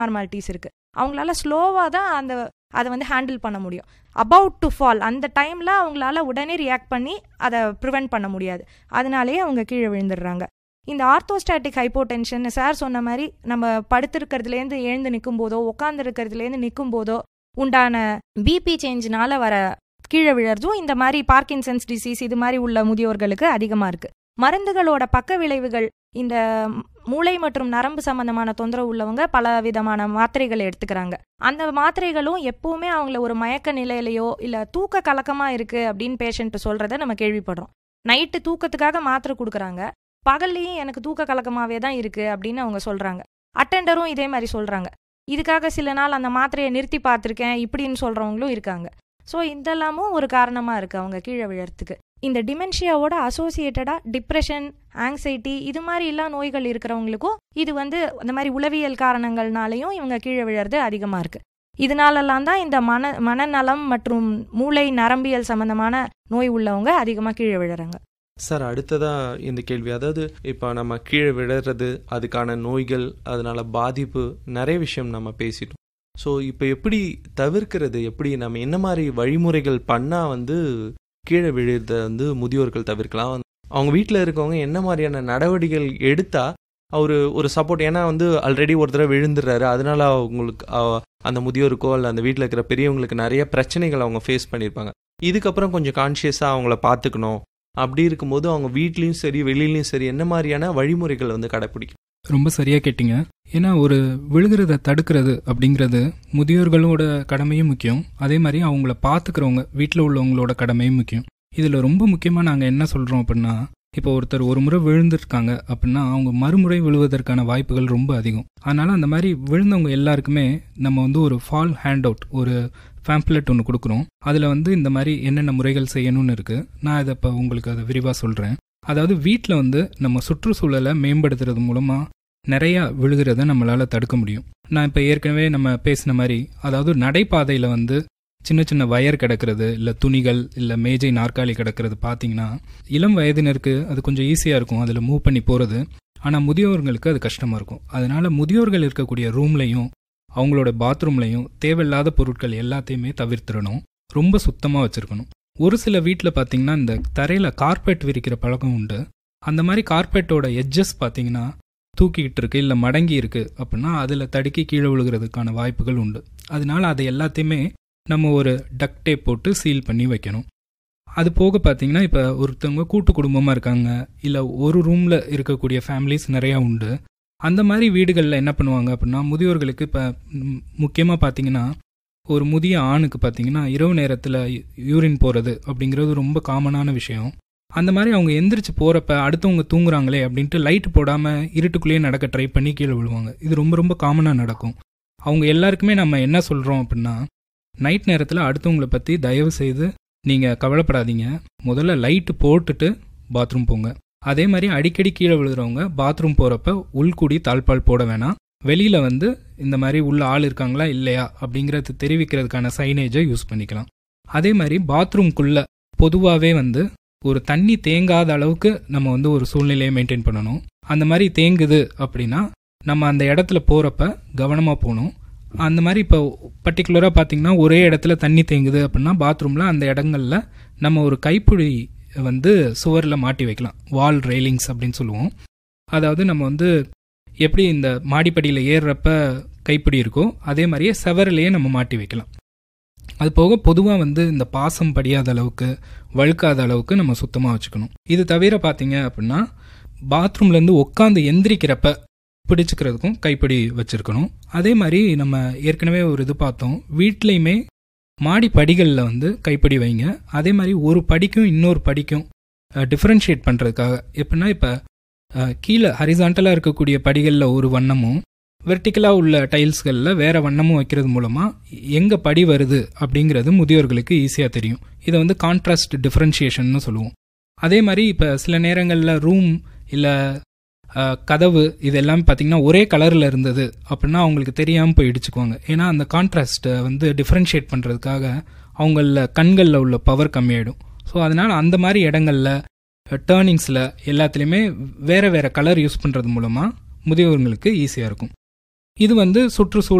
normalities இருக்குது அவங்களால ஸ்லோவாக தான் அந்த அதை வந்து ஹேண்டில் பண்ண முடியும் அபவுட் டு ஃபால் அந்த டைமில் அவங்களால உடனே ரியாக்ட் பண்ணி அதை ப்ரிவெண்ட் பண்ண முடியாது அதனாலேயே அவங்க கீழே விழுந்துடுறாங்க இந்த ஆர்த்தோஸ்டாட்டிக் ஹைப்போடென்ஷன் சார் சொன்ன மாதிரி நம்ம படுத்திருக்கிறதுலேருந்து எழுந்து நிற்கும் போதோ உட்காந்துருக்கிறதுலேருந்து நிற்கும் போதோ உண்டான பிபி சேஞ்சினால வர கீழே விழறதும் இந்த மாதிரி பார்க்கின்சன்ஸ் டிசீஸ் இது மாதிரி உள்ள முதியோர்களுக்கு அதிகமாக இருக்குது மருந்துகளோட பக்க விளைவுகள் இந்த மூளை மற்றும் நரம்பு சம்பந்தமான தொந்தரவு உள்ளவங்க பல விதமான மாத்திரைகளை எடுத்துக்கிறாங்க அந்த மாத்திரைகளும் எப்பவுமே அவங்கள ஒரு மயக்க நிலையிலையோ இல்ல தூக்க கலக்கமா இருக்கு அப்படின்னு பேஷண்ட் சொல்றத நம்ம கேள்விப்படுறோம் நைட்டு தூக்கத்துக்காக மாத்திரை கொடுக்குறாங்க பகல்லையும் எனக்கு தூக்க கலக்கமாவே தான் இருக்கு அப்படின்னு அவங்க சொல்றாங்க அட்டெண்டரும் இதே மாதிரி சொல்றாங்க இதுக்காக சில நாள் அந்த மாத்திரையை நிறுத்தி பார்த்துருக்கேன் இப்படின்னு சொல்றவங்களும் இருக்காங்க ஸோ இதெல்லாமும் ஒரு காரணமா இருக்கு அவங்க கீழே விழறதுக்கு இந்த டிமென்ஷியாவோட அசோசியேட்டடா டிப்ரெஷன் ஆங்ஸைட்டி இது மாதிரி எல்லா நோய்கள் இருக்கிறவங்களுக்கும் இது வந்து அந்த மாதிரி உளவியல் காரணங்கள்னாலையும் இவங்க கீழே விழறது அதிகமா இருக்கு இதனாலெல்லாம் தான் இந்த மன மனநலம் மற்றும் மூளை நரம்பியல் சம்பந்தமான நோய் உள்ளவங்க அதிகமாக கீழே விழுறாங்க சார் அடுத்ததா இந்த கேள்வி அதாவது இப்போ நம்ம கீழே விழுறது அதுக்கான நோய்கள் அதனால பாதிப்பு நிறைய விஷயம் நம்ம பேசிட்டோம் ஸோ இப்போ எப்படி தவிர்க்கிறது எப்படி நம்ம என்ன மாதிரி வழிமுறைகள் பண்ணால் வந்து கீழே விழுறத வந்து முதியோர்கள் தவிர்க்கலாம் அவங்க வீட்டில் இருக்கவங்க என்ன மாதிரியான நடவடிக்கைகள் எடுத்தா அவர் ஒரு சப்போர்ட் ஏன்னா வந்து ஆல்ரெடி ஒரு தடவை விழுந்துடுறாரு அதனால அவங்களுக்கு அந்த முதியோருக்கோ இல்லை அந்த வீட்டில் இருக்கிற பெரியவங்களுக்கு நிறைய பிரச்சனைகள் அவங்க ஃபேஸ் பண்ணியிருப்பாங்க இதுக்கப்புறம் கொஞ்சம் கான்ஷியஸாக அவங்கள பார்த்துக்கணும் அப்படி இருக்கும்போது அவங்க வீட்லேயும் சரி வெளியிலையும் சரி என்ன மாதிரியான வழிமுறைகள் வந்து கடைப்பிடிக்கும் ரொம்ப சரியாக கேட்டிங்க ஏன்னா ஒரு விழுகிறத தடுக்கிறது அப்படிங்கிறது முதியோர்களோட கடமையும் முக்கியம் அதே மாதிரி அவங்கள பார்த்துக்கிறவங்க வீட்டில் உள்ளவங்களோட கடமையும் முக்கியம் இதில் ரொம்ப முக்கியமாக நாங்கள் என்ன சொல்கிறோம் அப்படின்னா இப்போ ஒருத்தர் ஒரு முறை விழுந்திருக்காங்க அப்படின்னா அவங்க மறுமுறை விழுவதற்கான வாய்ப்புகள் ரொம்ப அதிகம் அதனால அந்த மாதிரி விழுந்தவங்க எல்லாருக்குமே நம்ம வந்து ஒரு ஃபால் ஹேண்ட் அவுட் ஒரு ஃபேம்ப்ளெட் ஒன்று கொடுக்குறோம் அதில் வந்து இந்த மாதிரி என்னென்ன முறைகள் செய்யணும்னு இருக்குது நான் இதை இப்போ உங்களுக்கு அதை விரிவாக சொல்கிறேன் அதாவது வீட்டில் வந்து நம்ம சுற்றுச்சூழலை மேம்படுத்துறது மூலமாக நிறையா விழுகிறத நம்மளால் தடுக்க முடியும் நான் இப்போ ஏற்கனவே நம்ம பேசின மாதிரி அதாவது நடைபாதையில் வந்து சின்ன சின்ன வயர் கிடக்கிறது இல்லை துணிகள் இல்லை மேஜை நாற்காலி கிடக்கிறது பார்த்தீங்கன்னா இளம் வயதினருக்கு அது கொஞ்சம் ஈஸியாக இருக்கும் அதில் மூவ் பண்ணி போகிறது ஆனால் முதியோர்களுக்கு அது கஷ்டமாக இருக்கும் அதனால முதியோர்கள் இருக்கக்கூடிய ரூம்லையும் அவங்களோட பாத்ரூம்லையும் தேவையில்லாத பொருட்கள் எல்லாத்தையுமே தவிர்த்திடணும் ரொம்ப சுத்தமாக வச்சுருக்கணும் ஒரு சில வீட்டில் பார்த்தீங்கன்னா இந்த தரையில் கார்பெட் விரிக்கிற பழக்கம் உண்டு அந்த மாதிரி கார்பெட்டோட எட்ஜஸ் பார்த்தீங்கன்னா தூக்கிக்கிட்டு இருக்கு இல்லை மடங்கி இருக்கு அப்படின்னா அதில் தடுக்கி கீழே விழுகிறதுக்கான வாய்ப்புகள் உண்டு அதனால அதை எல்லாத்தையுமே நம்ம ஒரு டக் டேப் போட்டு சீல் பண்ணி வைக்கணும் அது போக பார்த்தீங்கன்னா இப்போ ஒருத்தவங்க கூட்டு குடும்பமாக இருக்காங்க இல்லை ஒரு ரூமில் இருக்கக்கூடிய ஃபேமிலிஸ் நிறையா உண்டு அந்த மாதிரி வீடுகளில் என்ன பண்ணுவாங்க அப்படின்னா முதியோர்களுக்கு இப்போ முக்கியமாக பார்த்தீங்கன்னா ஒரு முதிய ஆணுக்கு பார்த்தீங்கன்னா இரவு நேரத்தில் யூரின் போகிறது அப்படிங்கிறது ரொம்ப காமனான விஷயம் அந்த மாதிரி அவங்க எந்திரிச்சு போகிறப்ப அடுத்தவங்க தூங்குறாங்களே அப்படின்ட்டு லைட் போடாமல் இருட்டுக்குள்ளேயே நடக்க ட்ரை பண்ணி கீழே விழுவாங்க இது ரொம்ப ரொம்ப காமனாக நடக்கும் அவங்க எல்லாருக்குமே நம்ம என்ன சொல்கிறோம் அப்படின்னா நைட் நேரத்தில் அடுத்தவங்களை பற்றி தயவு செய்து நீங்கள் கவலைப்படாதீங்க முதல்ல லைட்டு போட்டுட்டு பாத்ரூம் போங்க அதே மாதிரி அடிக்கடி கீழே விழுகிறவங்க பாத்ரூம் போகிறப்ப உள்கூடி தாழ்பால் போட வேணாம் வெளியில் வந்து இந்த மாதிரி உள்ள ஆள் இருக்காங்களா இல்லையா அப்படிங்கிறது தெரிவிக்கிறதுக்கான சைனேஜை யூஸ் பண்ணிக்கலாம் அதே மாதிரி பாத்ரூம்குள்ளே பொதுவாகவே வந்து ஒரு தண்ணி தேங்காத அளவுக்கு நம்ம வந்து ஒரு சூழ்நிலையை மெயின்டைன் பண்ணணும் அந்த மாதிரி தேங்குது அப்படின்னா நம்ம அந்த இடத்துல போகிறப்ப கவனமாக போகணும் அந்த மாதிரி இப்போ பர்டிகுலராக பார்த்தீங்கன்னா ஒரே இடத்துல தண்ணி தேங்குது அப்படின்னா பாத்ரூமில் அந்த இடங்கள்ல நம்ம ஒரு கைப்பிடி வந்து சுவரில் மாட்டி வைக்கலாம் வால் ரெயிலிங்ஸ் அப்படின்னு சொல்லுவோம் அதாவது நம்ம வந்து எப்படி இந்த மாடிப்படியில் ஏறுறப்ப கைப்பிடி இருக்கோ அதே மாதிரியே செவரிலேயே நம்ம மாட்டி வைக்கலாம் அது போக பொதுவாக வந்து இந்த பாசம் படியாத அளவுக்கு வழுக்காத அளவுக்கு நம்ம சுத்தமாக வச்சுக்கணும் இது தவிர பார்த்தீங்க அப்படின்னா பாத்ரூம்லேருந்து உட்காந்து எந்திரிக்கிறப்ப பிடிச்சிக்கிறதுக்கும் கைப்பிடி வச்சுருக்கணும் அதே மாதிரி நம்ம ஏற்கனவே ஒரு இது பார்த்தோம் வீட்லேயுமே மாடி படிகளில் வந்து கைப்பிடி வைங்க அதே மாதிரி ஒரு படிக்கும் இன்னொரு படிக்கும் டிஃப்ரென்ஷியேட் பண்ணுறதுக்காக எப்படின்னா இப்போ கீழே ஹரிசாண்டலாக இருக்கக்கூடிய படிகளில் ஒரு வண்ணமும் வெர்டிக்கலாக உள்ள டைல்ஸ்களில் வேற வண்ணமும் வைக்கிறது மூலமாக எங்கே படி வருது அப்படிங்கிறது முதியோர்களுக்கு ஈஸியாக தெரியும் இதை வந்து கான்ட்ராஸ்ட் டிஃப்ரென்ஷியேஷன் சொல்லுவோம் அதே மாதிரி இப்போ சில நேரங்களில் ரூம் இல்லை கதவு இது எல்லாமே பார்த்தீங்கன்னா ஒரே கலரில் இருந்தது அப்படின்னா அவங்களுக்கு தெரியாமல் போய் இடிச்சுக்குவாங்க ஏன்னா அந்த கான்ட்ராஸ்ட்டை வந்து டிஃப்ரென்ஷியேட் பண்ணுறதுக்காக அவங்கள கண்களில் உள்ள பவர் கம்மியாயிடும் ஸோ அதனால் அந்த மாதிரி இடங்களில் டேர்னிங்ஸில் எல்லாத்துலேயுமே வேறு வேறு கலர் யூஸ் பண்ணுறது மூலமாக முதியோர்களுக்கு ஈஸியாக இருக்கும் இது வந்து சுற்றுச்சூழல்